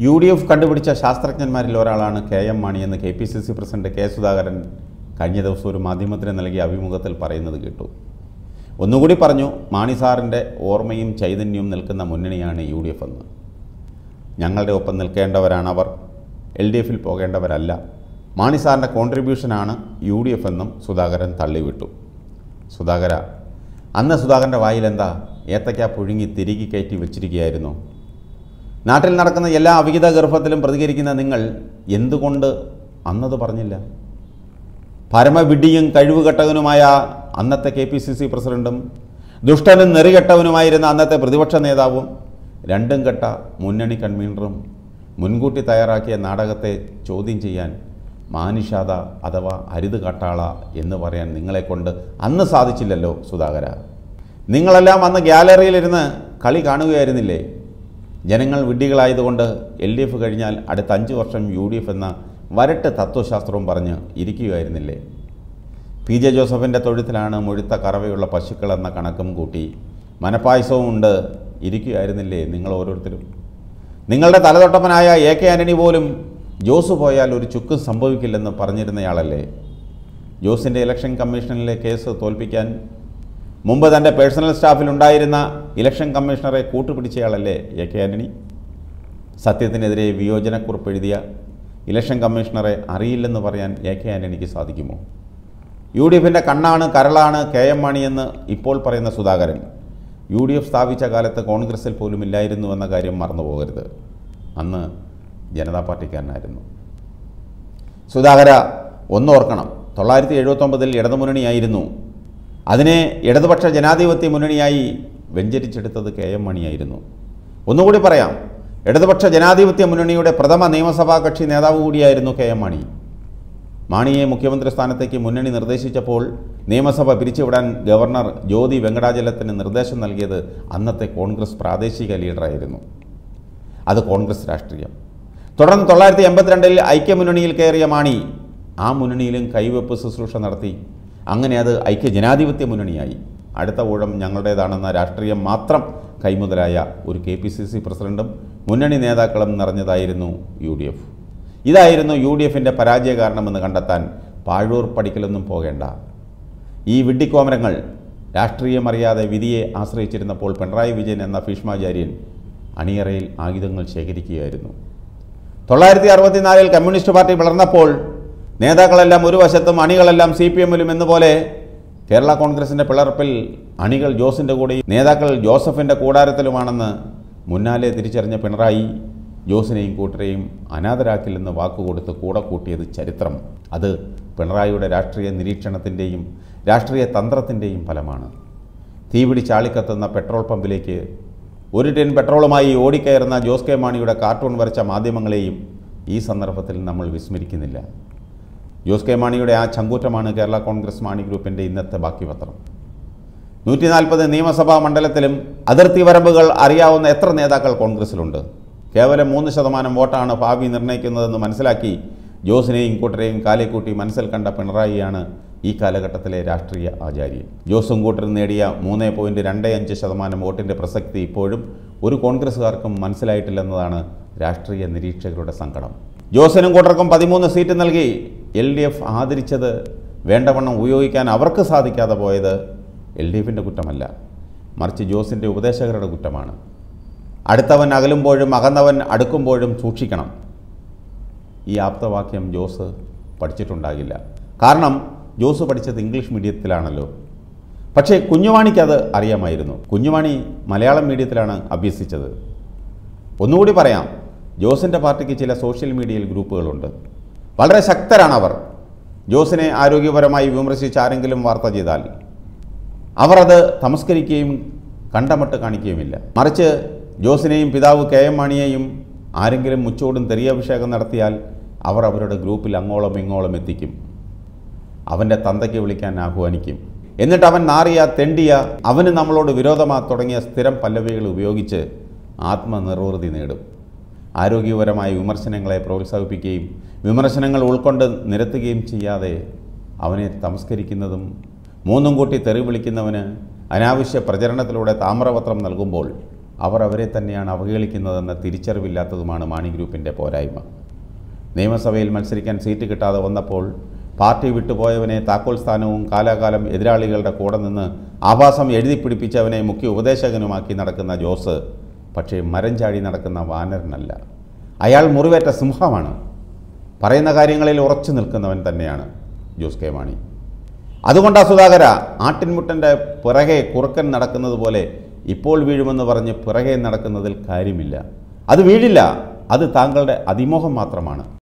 U D F കണ്ടുപിടിച്ച ശാസ്ത്രജ്ഞന്മാരിൽ ഒരാളാണ് K M Mani എന്ന് K P C C president K Sudhakaran കഴിഞ്ഞ ദിവസം ഒരു മാധ്യമത്തിന് നൽകിയ അഭിമുഖത്തിൽ പറയുന്നത് കേട്ടു ഒന്നുകൂടി പറഞ്ഞു മാണി സാറിൻ്റെ ഓർമ്മയും ചൈതന്യവും നിൽക്കുന്ന മുന്നണിയാണ് യു ഡി എഫ് എന്ന് ഞങ്ങളുടെ ഒപ്പം നിൽക്കേണ്ടവരാണ് അവർ എൽ ഡി എഫിൽ പോകേണ്ടവരല്ല മാണി സാറിൻ്റെ കോൺട്രിബ്യൂഷനാണ് യു ഡി എഫ് എന്നും സുധാകരൻ തള്ളിവിട്ടു സുധാകര അന്ന് സുധാകരൻ്റെ വായിലെന്താ ഏത്തയ്ക്ക പുഴുങ്ങി തിരികെ കയറ്റി വെച്ചിരിക്കുകയായിരുന്നു നാട്ടിൽ നടക്കുന്ന എല്ലാ അവിഹിത ഗർഭത്തിലും പ്രതികരിക്കുന്ന നിങ്ങൾ എന്തുകൊണ്ട് അന്നത് പറഞ്ഞില്ല പരമവിഡിയും കഴിവുകെട്ടവനുമായ അന്നത്തെ കെ പി സി സി പ്രസിഡന്റും ദുഷ്ടനും നെറികെട്ടവനുമായിരുന്ന അന്നത്തെ പ്രതിപക്ഷ നേതാവും രണ്ടും കെട്ട മുന്നണി കൺവീനറും മുൻകൂട്ടി തയ്യാറാക്കിയ നാടകത്തെ ചോദ്യം ചെയ്യാൻ മാനിഷാദ അഥവാ ഹരിത് കാട്ടാള എന്ന് പറയാൻ നിങ്ങളെക്കൊണ്ട് അന്ന് സാധിച്ചില്ലല്ലോ സുധാകര നിങ്ങളെല്ലാം അന്ന് ഗ്യാലറിയിലിരുന്ന് കളി കാണുകയായിരുന്നില്ലേ ജനങ്ങൾ വിഡ്ഢികളായതുകൊണ്ട് എൽ ഡി എഫ് കഴിഞ്ഞാൽ അടുത്ത അഞ്ച് വർഷം യു ഡി എഫ് എന്ന വരട്ട് തത്വശാസ്ത്രവും പറഞ്ഞ് ഇരിക്കുകയായിരുന്നില്ലേ പി ജെ ജോസഫിൻ്റെ തൊഴുത്തിലാണ് മുഴുത്ത കറവയുള്ള പശുക്കളെന്ന കണക്കും കൂട്ടി മനപ്പായസവും ഉണ്ട് ഇരിക്കുകയായിരുന്നില്ലേ നിങ്ങൾ ഓരോരുത്തരും നിങ്ങളുടെ തലതൊട്ടപ്പനായ എ കെ ആൻ്റണി പോലും ജോസ് പോയാൽ ഒരു ചുക്കും സംഭവിക്കില്ലെന്ന് പറഞ്ഞിരുന്നയാളല്ലേ ജോസിൻ്റെ ഇലക്ഷൻ കമ്മീഷനിലെ കേസ് തോൽപ്പിക്കാൻ മുമ്പ് തൻ്റെ പേഴ്സണൽ സ്റ്റാഫിലുണ്ടായിരുന്ന ഇലക്ഷൻ കമ്മീഷണറെ കൂട്ടുപിടിച്ചയാളല്ലേ എ കെ ആൻ്റണി സത്യത്തിനെതിരെ വിയോജനക്കുറിപ്പ് എഴുതിയ ഇലക്ഷൻ കമ്മീഷണറെ അറിയില്ലെന്ന് പറയാൻ എ കെ ആൻ്റണിക്ക് സാധിക്കുമോ യു ഡി എഫിൻ്റെ കണ്ണാണ് കരളാണ് കെ എം മാണിയെന്ന് ഇപ്പോൾ പറയുന്ന സുധാകരൻ യു ഡി എഫ് സ്ഥാപിച്ച കാലത്ത് കോൺഗ്രസിൽ പോലും ഇല്ലായിരുന്നു എന്ന കാര്യം മറന്നു പോകരുത് അന്ന് ജനതാ പാർട്ടിക്കാരനായിരുന്നു സുധാകര ഒന്നോർക്കണം തൊള്ളായിരത്തി എഴുപത്തൊമ്പതിൽ ഇടതുമുന്നണിയായിരുന്നു അതിനെ ഇടതുപക്ഷ ജനാധിപത്യ മുന്നണിയായി വെഞ്ചരിച്ചെടുത്തത് കെ എം മണിയായിരുന്നു ഒന്നുകൂടി പറയാം ഇടതുപക്ഷ ജനാധിപത്യ മുന്നണിയുടെ പ്രഥമ നിയമസഭാ കക്ഷി നേതാവ് കൂടിയായിരുന്നു കെ എം മണി മാണിയെ മുഖ്യമന്ത്രി സ്ഥാനത്തേക്ക് മുന്നണി നിർദ്ദേശിച്ചപ്പോൾ നിയമസഭ പിരിച്ചുവിടാൻ ഗവർണർ ജ്യോതി വെങ്കടാചലത്തിന് നിർദ്ദേശം നൽകിയത് അന്നത്തെ കോൺഗ്രസ് പ്രാദേശിക ലീഡറായിരുന്നു അത് കോൺഗ്രസ് രാഷ്ട്രീയം തുടർന്ന് തൊള്ളായിരത്തി എൺപത്തിരണ്ടിൽ ഐക്യമുന്നണിയിൽ കയറിയ മാണി ആ മുന്നണിയിലും കൈവെപ്പ് ശുശ്രൂഷ നടത്തി അങ്ങനെ അത് ഐക്യ ജനാധിപത്യ മുന്നണിയായി അടുത്ത ഊഴം ഞങ്ങളുടേതാണെന്ന രാഷ്ട്രീയം മാത്രം കൈമുതലായ ഒരു കെ പി സി സി പ്രസിഡന്റും മുന്നണി നേതാക്കളും നിറഞ്ഞതായിരുന്നു യു ഡി എഫ് ഇതായിരുന്നു യു ഡി എഫിൻ്റെ പരാജയ കാരണമെന്ന് കണ്ടെത്താൻ പാഴൂർ പഠിക്കലൊന്നും പോകേണ്ട ഈ വിഡ്ഢിക്കോമരങ്ങൾ രാഷ്ട്രീയം അറിയാതെ വിധിയെ ആശ്രയിച്ചിരുന്നപ്പോൾ പിണറായി വിജയൻ എന്ന ഭീഷ്മാചാര്യൻ അണിയറയിൽ ആയുധങ്ങൾ ശേഖരിക്കുകയായിരുന്നു തൊള്ളായിരത്തി അറുപത്തിനാലിൽ കമ്മ്യൂണിസ്റ്റ് പാർട്ടി വളർന്നപ്പോൾ നേതാക്കളെല്ലാം ഒരു വശത്തും അണികളെല്ലാം സി പി എമ്മിലും എന്നപോലെ കേരള കോൺഗ്രസിൻ്റെ പിളർപ്പിൽ അണികൾ ജോസിൻ്റെ കൂടെയും നേതാക്കൾ ജോസഫിൻ്റെ കൂടാരത്തിലുമാണെന്ന് മുന്നാലെ തിരിച്ചറിഞ്ഞ പിണറായി ജോസിനെയും കൂട്ടരെയും അനാഥരാക്കില്ലെന്ന് വാക്കുകൊടുത്ത് കൂടെ കൂട്ടിയത് ചരിത്രം അത് പിണറായിയുടെ രാഷ്ട്രീയ നിരീക്ഷണത്തിൻ്റെയും രാഷ്ട്രീയ തന്ത്രത്തിൻ്റെയും ഫലമാണ് തീപിടി ചാളിക്കത്തുന്ന പെട്രോൾ പമ്പിലേക്ക് ഒരു ടിൻ പെട്രോളുമായി ഓടിക്കയറുന്ന ജോസ് കെ മാണിയുടെ കാർട്ടൂൺ വരച്ച മാധ്യമങ്ങളെയും ഈ സന്ദർഭത്തിൽ നമ്മൾ വിസ്മരിക്കുന്നില്ല ജോസ് കെ മാണിയുടെ ആ ചങ്കൂറ്റമാണ് കേരള കോൺഗ്രസ് മാണി ഗ്രൂപ്പിൻ്റെ ഇന്നത്തെ ബാക്കി പത്രം നൂറ്റി നാൽപ്പത് നിയമസഭാ മണ്ഡലത്തിലും അതിർത്തി വരമ്പുകൾ അറിയാവുന്ന എത്ര നേതാക്കൾ കോൺഗ്രസിലുണ്ട് കേവലം മൂന്ന് ശതമാനം വോട്ടാണ് ഭാവി നിർണ്ണയിക്കുന്നതെന്ന് മനസ്സിലാക്കി ജോസിനെയും കൂട്ടരെയും കാലേക്കൂട്ടി മനസ്സിൽ കണ്ട പിണറായിയാണ് ഈ കാലഘട്ടത്തിലെ രാഷ്ട്രീയ ആചാര്യൻ ജോസും കൂട്ടരും നേടിയ മൂന്ന് പോയിൻറ്റ് രണ്ട് അഞ്ച് ശതമാനം വോട്ടിൻ്റെ പ്രസക്തി ഇപ്പോഴും ഒരു കോൺഗ്രസ്സുകാർക്കും മനസ്സിലായിട്ടില്ലെന്നതാണ് രാഷ്ട്രീയ നിരീക്ഷകരുടെ സങ്കടം ജോസിനും കൂട്ടർക്കും പതിമൂന്ന് സീറ്റ് നൽകി എൽ ഡി എഫ് ആദരിച്ചത് വേണ്ടവണ്ണം ഉപയോഗിക്കാൻ അവർക്ക് സാധിക്കാതെ പോയത് എൽ ഡി എഫിൻ്റെ കുറ്റമല്ല മറിച്ച് ജോസിൻ്റെ ഉപദേശകരുടെ കുറ്റമാണ് അടുത്തവൻ അകലുമ്പോഴും അകന്നവൻ അടുക്കുമ്പോഴും സൂക്ഷിക്കണം ഈ ആപ്തവാക്യം ജോസ് പഠിച്ചിട്ടുണ്ടാകില്ല കാരണം ജോസ് പഠിച്ചത് ഇംഗ്ലീഷ് മീഡിയത്തിലാണല്ലോ പക്ഷേ കുഞ്ഞുവാണിക്ക് അത് അറിയാമായിരുന്നു കുഞ്ഞുവാണി മലയാളം മീഡിയത്തിലാണ് അഭ്യസിച്ചത് ഒന്നുകൂടി പറയാം ജോസിൻ്റെ പാർട്ടിക്ക് ചില സോഷ്യൽ മീഡിയയിൽ ഗ്രൂപ്പുകളുണ്ട് വളരെ ശക്തരാണ് അവർ ജോസിനെ ആരോഗ്യപരമായി വിമർശിച്ച് ആരെങ്കിലും വാർത്ത ചെയ്താൽ അവർ അത് തമസ്കരിക്കുകയും കണ്ടമട്ട് കാണിക്കുകയുമില്ല മറിച്ച് ജോസിനെയും പിതാവ് കെ എം മാണിയെയും ആരെങ്കിലും മുച്ചോടും തെറിയാഭിഷേകം നടത്തിയാൽ അവർ അവരുടെ ഗ്രൂപ്പിൽ അങ്ങോളം ഇങ്ങോളം എത്തിക്കും അവൻ്റെ തന്തയ്ക്ക് വിളിക്കാൻ ആഹ്വാനിക്കും എന്നിട്ട് അവൻ നാറിയ തെണ്ടിയ അവന് നമ്മളോട് വിരോധമാ തുടങ്ങിയ സ്ഥിരം പല്ലവികൾ ഉപയോഗിച്ച് ആത്മനിർവൃതി നേടും ആരോഗ്യപരമായ വിമർശനങ്ങളെ പ്രോത്സാഹിപ്പിക്കുകയും വിമർശനങ്ങൾ ഉൾക്കൊണ്ട് നിരത്തുകയും ചെയ്യാതെ അവനെ തമസ്കരിക്കുന്നതും മൂന്നും കൂട്ടി തെറി വിളിക്കുന്നവന് അനാവശ്യ പ്രചരണത്തിലൂടെ താമ്രപത്രം നൽകുമ്പോൾ അവർ അവരെ തന്നെയാണ് അവഹേളിക്കുന്നതെന്ന തിരിച്ചറിവില്ലാത്തതുമാണ് മാണി ഗ്രൂപ്പിൻ്റെ പോരായ്മ നിയമസഭയിൽ മത്സരിക്കാൻ സീറ്റ് കിട്ടാതെ വന്നപ്പോൾ പാർട്ടി വിട്ടുപോയവനെ താക്കോൽ സ്ഥാനവും കാലാകാലം എതിരാളികളുടെ കൂടെ നിന്ന് ആഭാസം എഴുതി പിടിപ്പിച്ചവനെ മുഖ്യ ഉപദേശകനുമാക്കി നടക്കുന്ന ജോസ് പക്ഷേ മരം ചാടി നടക്കുന്ന വാനരനല്ല അയാൾ മുറിവേറ്റ സിംഹമാണ് പറയുന്ന കാര്യങ്ങളിൽ ഉറച്ചു നിൽക്കുന്നവൻ തന്നെയാണ് ജോസ് കെ മാണി അതുകൊണ്ടാ സുധാകര ആട്ടിൻമുട്ടൻ്റെ പിറകെ കുറുക്കൻ നടക്കുന്നത് പോലെ ഇപ്പോൾ വീഴുമെന്ന് പറഞ്ഞ് പിറകെ നടക്കുന്നതിൽ കാര്യമില്ല അത് വീഴില്ല അത് താങ്കളുടെ അതിമോഹം മാത്രമാണ്